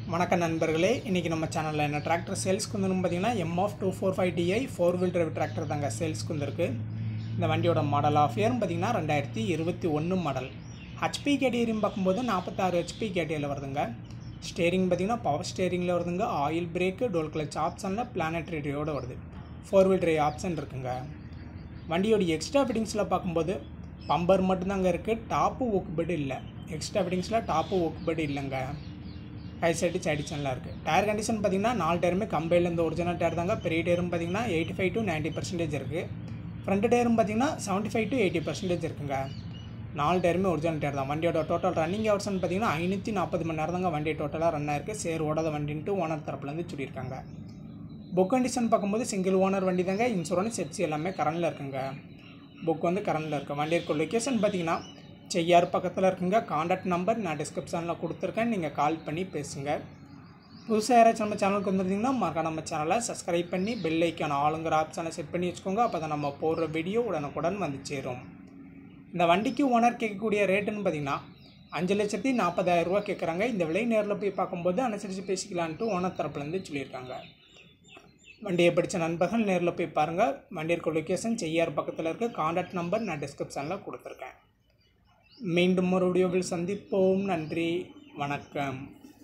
வணக்கம் நண்பர்களே இன்றைக்கி நம்ம சேனலில் என்ன டிராக்டர் சேல்ஸ்க்கு வந்துன்னு பார்த்தீங்கன்னா M F two four five DI four wheel drive tractor தாங்க சேல்ஸ்க்கு வந்திருக்கு இந்த வண்டியோட மாடல் ஆஃப் இயர்னு பார்த்தீங்கன்னா ரெண்டாயிரத்தி இருபத்தி ஒன்று மாடல் ஹெச்பி கேட்டகரின்னு பார்க்கும்போது நாற்பத்தாறு ஹெச்பி கேட்டகரியில் வருதுங்க ஸ்டேரிங் பார்த்தீங்கன்னா பவர் ஸ்டேரிங்கில் வருதுங்க ஆயில் பிரேக்கு டோல் கிளச் ஆப்ஷனில் பிளானட் ரேடியோட வருது ஃபோர் வீல் டிரைவ் ஆப்ஷன் இருக்குங்க வண்டியோட எக்ஸ்ட்ரா ஃபிட்டிங்ஸில் பார்க்கும்போது பம்பர் மட்டும்தாங்க இருக்குது டாப்பு ஒக்குபடி இல்லை எக்ஸ்ட்ரா ஃபிட்டிங்ஸில் டாப்பு ஒக்குபடி இல்லைங்க ஹை சைடு சைடு சேனலாக இருக்குது டயர் கண்டிஷன் பார்த்தீங்கன்னா நாலு டயருமே கம்பெனிலேருந்து ஒரிஜினல் டயர் தாங்க பெரிய டயரும் பார்த்தீங்கன்னா eighty five to ninety percentage இருக்குது ஃப்ரண்ட் டயரும் பார்த்தீங்கன்னா seventy five to eighty percentage இருக்குங்க நாலு டயருமே ஒரிஜினல் டயர் தான் வண்டியோட டோட்டல் ரன்னிங் ஹவர்ஸ்னு பார்த்தீங்கன்னா ஐநூற்றி நாற்பது மணி நேரம் தாங்க வண்டி டோட்டலாக ரன் ஆயிருக்கு சேர் ஓடாத வண்டின்ட்டு ஓனர் தரப்புலேருந்து சொல்லியிருக்காங்க புக் கண்டிஷன் பார்க்கும்போது சிங்கிள் ஓனர் வண்டி தாங்க இன்சூரன்ஸ் எப்சி எல்லாமே கரண்டில் இருக்குங்க புக் வந்து கரண்டில் இருக்குது வண்டி இருக்க லொக்கேஷன் பார்த்தீங்கன்னா செய்யார் பக்கத்தில் இருக்குங்க காண்டாக்ட் நம்பர் நான் டிஸ்கிரிப்ஷனில் கொடுத்துருக்கேன் நீங்கள் கால் பண்ணி பேசுங்க புதுசாக யாராச்சும் நம்ம சேனலுக்கு வந்துருந்தீங்கன்னா மறக்காம நம்ம சேனலை சப்ஸ்கிரைப் பண்ணி பெல் ஐக்கான ஆளுங்கிற ஆப்ஷனை செட் பண்ணி வச்சுக்கோங்க அப்போ தான் நம்ம போடுற வீடியோ உடனுக்குடன் வந்து சேரும் இந்த வண்டிக்கு ஓனர் கேட்கக்கூடிய ரேட்டுன்னு பார்த்தீங்கன்னா அஞ்சு லட்சத்தி நாற்பதாயிரம் ரூபா கேட்குறாங்க இந்த விலை நேரில் போய் பார்க்கும்போது அனுசரித்து பேசிக்கலான்ட்டு ஓனர் தரப்புலேருந்து சொல்லியிருக்காங்க வண்டியை படித்த நண்பர்கள் நேரில் போய் பாருங்கள் வண்டி இருக்க லொக்கேஷன் செய்யார் பக்கத்தில் இருக்க காண்டாக்ட் நம்பர் நான் டிஸ்கிரிப்ஷனில் கொடுத்துருக்கேன் மீண்டும் ஒரு வீடியோவில் சந்திப்போம் நன்றி வணக்கம்